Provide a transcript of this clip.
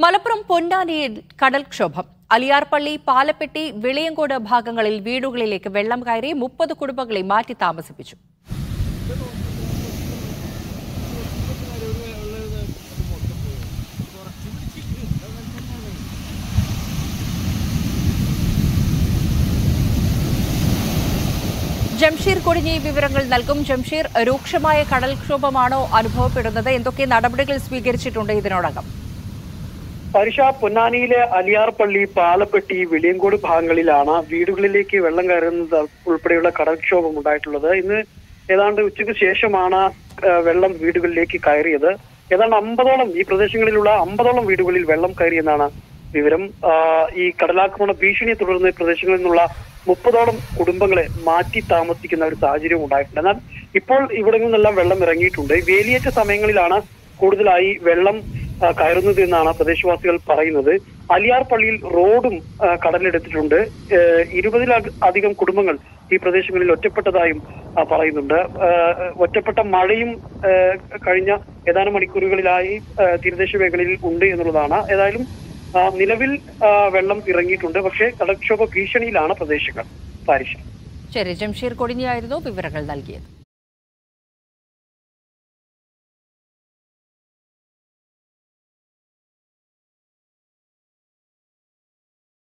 മലപ്പുറം പൊന്നാനിയിൽ കടൽക്ഷോഭം അലിയാർപള്ളി പാലപ്പെട്ടി വെളിയങ്കോട് ഭാഗങ്ങളിൽ വീടുകളിലേക്ക് വെള്ളം കയറി മുപ്പത് കുടുംബങ്ങളെ മാറ്റി താമസിപ്പിച്ചു ജംഷീർ കൊടിഞ്ഞി വിവരങ്ങൾ നൽകും ജംഷീർ രൂക്ഷമായ കടൽക്ഷോഭമാണോ അനുഭവപ്പെടുന്നത് എന്തൊക്കെ നടപടികൾ സ്വീകരിച്ചിട്ടുണ്ട് ഇതിനോടകം പരിഷ പൊന്നാനിയിലെ അലിയാർപള്ളി പാലപ്പെട്ടി വെളിയങ്കോട് ഭാഗങ്ങളിലാണ് വീടുകളിലേക്ക് വെള്ളം കയറുന്നത് ഉൾപ്പെടെയുള്ള കടൽക്ഷോഭം ഉണ്ടായിട്ടുള്ളത് ഇന്ന് ഏതാണ്ട് ഉച്ചയ്ക്ക് ശേഷമാണ് ആ, വെള്ളം വീടുകളിലേക്ക് കയറിയത് ഏതാണ്ട് അമ്പതോളം ഈ പ്രദേശങ്ങളിലുള്ള അമ്പതോളം വീടുകളിൽ വെള്ളം കയറിയെന്നാണ് വിവരം ആ, ഈ കടലാക്രമണ ഭീഷണിയെ തുടർന്ന് ഈ പ്രദേശങ്ങളിൽ നിന്നുള്ള മുപ്പതോളം കുടുംബങ്ങളെ മാറ്റി താമസിക്കുന്ന ഒരു സാഹചര്യം ഉണ്ടായിട്ടുണ്ട് എന്നാൽ ഇപ്പോൾ ഇവിടെ നിന്നെല്ലാം വെള്ളം ഇറങ്ങിയിട്ടുണ്ട് ഈ വേലിയേറ്റ സമയങ്ങളിലാണ് കൂടുതലായി വെള്ളം ആ, കയറുന്നത് എന്നാണ് പ്രദേശവാസികൾ പറയുന്നത് അലിയാർ പള്ളിയിൽ റോഡും ആ, കടലെടുത്തിട്ടുണ്ട് ഏഹ്, ഇരുപതിലധ- അധികം കുടുംബങ്ങൾ ഈ പ്രദേശങ്ങളിൽ ഒറ്റപ്പെട്ടതായും ആ, പറയുന്നുണ്ട് ഏഹ്, ഒറ്റപ്പെട്ട മഴയും ഏഹ്, കഴിഞ്ഞ ഏതാനും മണിക്കൂറുകളിലായി ഏഹ്, തീരദേശ മേഖലയിൽ ഉണ്ട് എന്നുള്ളതാണ് ഏതായാലും ആ, നിലവിൽ ആ, വെള്ളം ഇറങ്ങിയിട്ടുണ്ട് പക്ഷേ കടൽക്ഷോഭ ഭീഷണിയിലാണ് പ്രദേശങ്ങൾ പാരിഷ ശരി ജംഷീർ കൊടിഞ്ഞിയായിരുന്നു വിവരങ്ങൾ നൽകിയത്